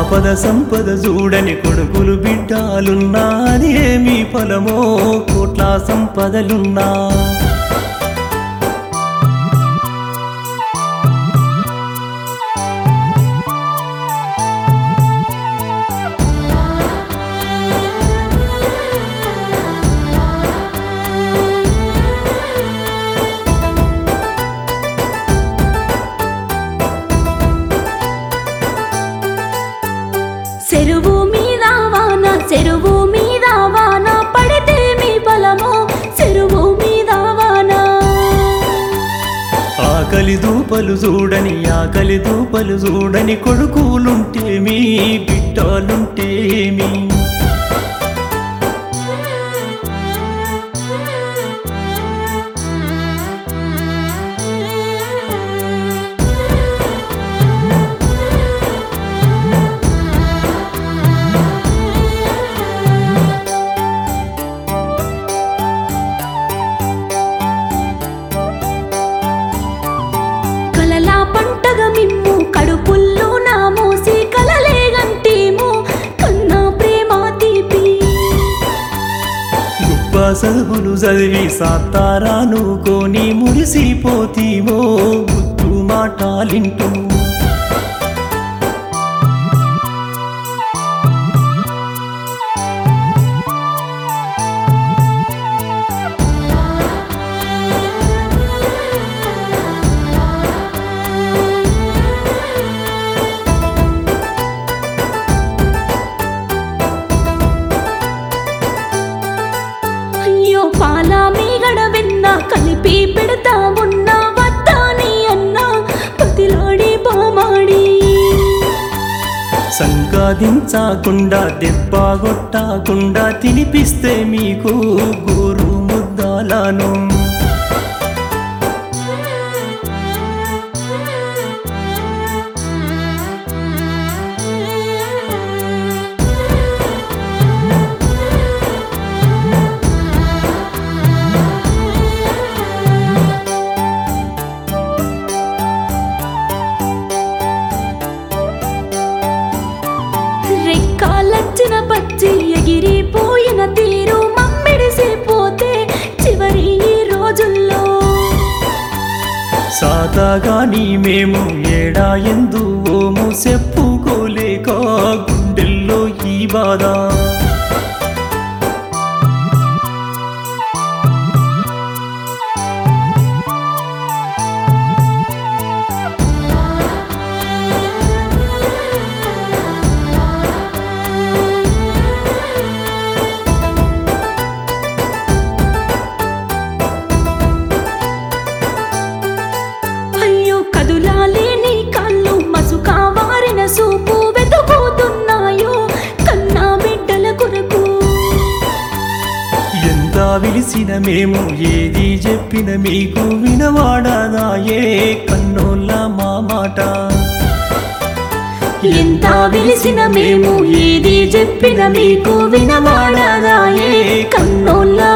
ఆపద సంపద చూడని కొడుకులు బిడ్డాలున్నా అది ఏమి ఫలమో కోట్ల సంపదలున్నా చెరువు మీద వాన చెరువు మీద వాన పడితే మీ బలము చెరువు మీద వాన ఆకలి దూపలు చూడని ఆకలి దూపలు చూడని కొడుకులుంటేమి బిడ్డలుంటేమి కలలా పంటగా మిమ్ము కడుపుల్లో నా మోసి కలలే గంటేమో కన్నా ప్రేమ తీపి గొప్ప చదువులు చదివి సాతారాను కొని మురిసిపోతీమో గుత్తు మాటాలింటూ అయ్యో పాల మీగడ వెన్న కలిపి పెడతా ఉన్నా వద్దాని అన్న పతిలాడి బామాడి సంపాదించకుండా దెబ్బ కొట్టకుండా తినిపిస్తే మీకు గోరు ముద్దాలను రెక్కాలచ్చిన పచ్చి ఎగిరిపోయిన తీరు మమ్మిడిసిపోతే చివరి ఈ రోజుల్లో సాతాగాని మేము ఏడా ఎందు ఓము చెప్పుకోలేక గుండెల్లో ఈ బాధ అయ్యో కదులాలేని కళ్ళు మసుకా వారిన సూపు వెతుకుతున్నాయో కన్నా బిడ్డల కొరకు ఎంత విలిసిన మేము ఏది చెప్పిన మీకు వినవాడదాయే కన్నోళ్ళ మా మాట ఎంత విలిసిన మేము ఏది చెప్పిన మీకు వినవాడదాయే కన్నోళ్ళ